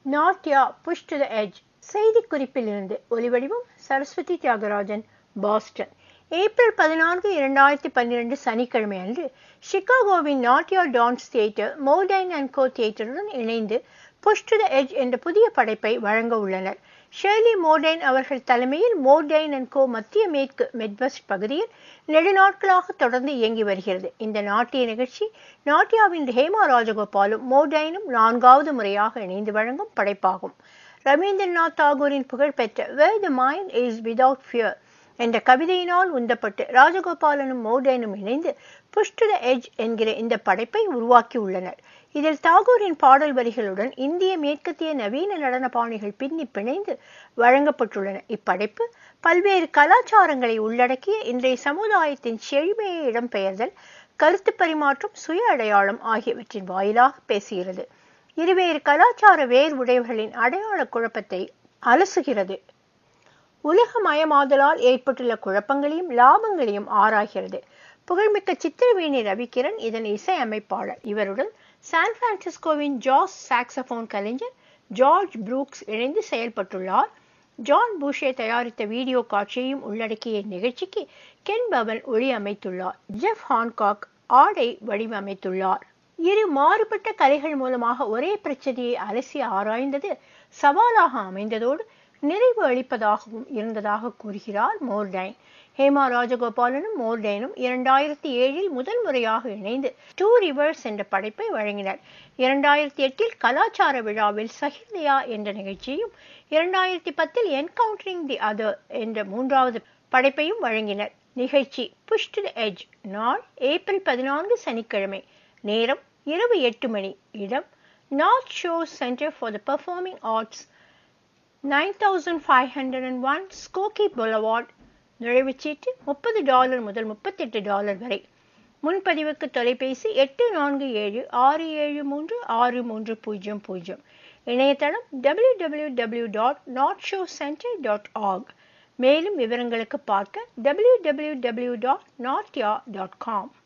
நாட்யா push to the edge செய்திக்குறிப்பில் இருந்து ஒலிவடிவம் சரஸ்வதி தியாகராஜன் பாஸ்டன் ஏப்ரல் பதினான்கு இரண்டாயிரத்தி பன்னிரண்டு சனிக்கிழமை அன்று சிகாகோவின் Natya dance theatre Mordine and Co தியேட்டருடன் இணைந்து புஷ் டு த எட்ஜ் என்ற புதிய படைப்பை வழங்க உள்ளனர் ஷெர்லி மோடைன் அவர்கள் தலைமையில் மோடைன் அண்ட் கோ மத்திய மேற்கு மெட்வெஸ்ட் பகுதியில் நெடுநாட்களாக தொடர்ந்து இயங்கி வருகிறது இந்த நாட்டிய நிகழ்ச்சி நாட்டியாவின் ஹேமா ராஜகோபாலும் மோடைனும் நான்காவது முறையாக இணைந்து வழங்கும் படைப்பாகும் ரவீந்திரநாத் தாகூரின் புகழ்பெற்ற where the mind is without fear என்ற கவிதையினால் உந்தப்பட்டு ராஜகோபாலனும் மோடேனும் இணைந்து புஷ் டு த எட்ஜ் என்கிற இந்த படைப்பை உருவாக்கி உள்ளனர் இதில் தாகூரின் பாடல் வரிகளுடன் இந்திய மேற்கத்திய நவீன நடன பாணிகள் பின்னி பிணைந்து வழங்கப்பட்டுள்ளன இப்படைப்பு பல்வேறு கலாச்சாரங்களை உள்ளடக்கிய இன்றைய சமுதாயத்தின் செழுமையை இடம்பெயர்தல் கருத்து பரிமாற்றம் சுய அடையாளம் ஆகியவற்றின் வாயிலாக பேசுகிறது இருவேறு கலாச்சார வேர் உடையவர்களின் அடையாள குழப்பத்தை அலசுகிறது உலகமயமாதலால் ஏற்பட்டுள்ள குழப்பங்களையும் லாபங்களையும் ஆராய்கிறது புகழ்மிக்க சித்திரவேணி ரவிகிரண் இதன் இசை அமைப்பாளர் இவருடன் சான் பிரான்சிஸ்கோவின் ஜாஸ் சாக்ஸபோன் கலைஞர் ஜார்ஜ் புரூக்ஸ் இணைந்து செயல்பட்டுள்ளார் ஜான் பூஷே தயாரித்த வீடியோ காட்சியையும் உள்ளடக்கிய நிகழ்ச்சிக்கு கென் பவன் ஒளி அமைத்துள்ளார் ஜெஃப் ஹான்காக் ஆடை வடிவமைத்துள்ளார் இரு மாறுபட்ட கலைகள் மூலமாக ஒரே பிரச்சனையை அலசி ஆராய்ந்தது சவாலாக அமைந்ததோடு நிறைவு அளிப்பதாகவும் இருந்ததாக கூறுகிறார் மோர்டைன் ஹேமா ராஜகோபாலனும் மோர்டைனும் இரண்டாயிரத்தி ஏழில் முதல் முறையாக இணைந்து டூ ரிவர்ஸ் என்ற படைப்பை வழங்கினர் இரண்டாயிரத்தி எட்டில் கலாச்சார விழாவில் சஹிர்லியா என்ற நிகழ்ச்சியும் இரண்டாயிரத்தி பத்தில் என்கவுண்டரிங் தி அதர் என்ற மூன்றாவது படைப்பையும் வழங்கினர் நிகழ்ச்சி புஷ் டு த எட்ஜ் நாள் ஏப்ரல் பதினான்கு சனிக்கிழமை நேரம் இரவு எட்டு மணி இடம் North Shore Center for the performing arts nine thousand five hundred and one Skokie Boulevard நுழைவுச்சீட்டு முப்பது டாலர் முதல் முப்பத்தெட்டு டாலர் வரை முன்பதிவுக்கு தொலைபேசி எட்டு நான்கு ஏழு ஆறு ஏழு மூன்று ஆறு மூன்று பூஜ்ஜியம் பூஜ்ஜியம் இணையதளம் W W W dot North Shore Center dot org மேலும் விவரங்களுக்கு பார்க்க W W W dot Natya dot com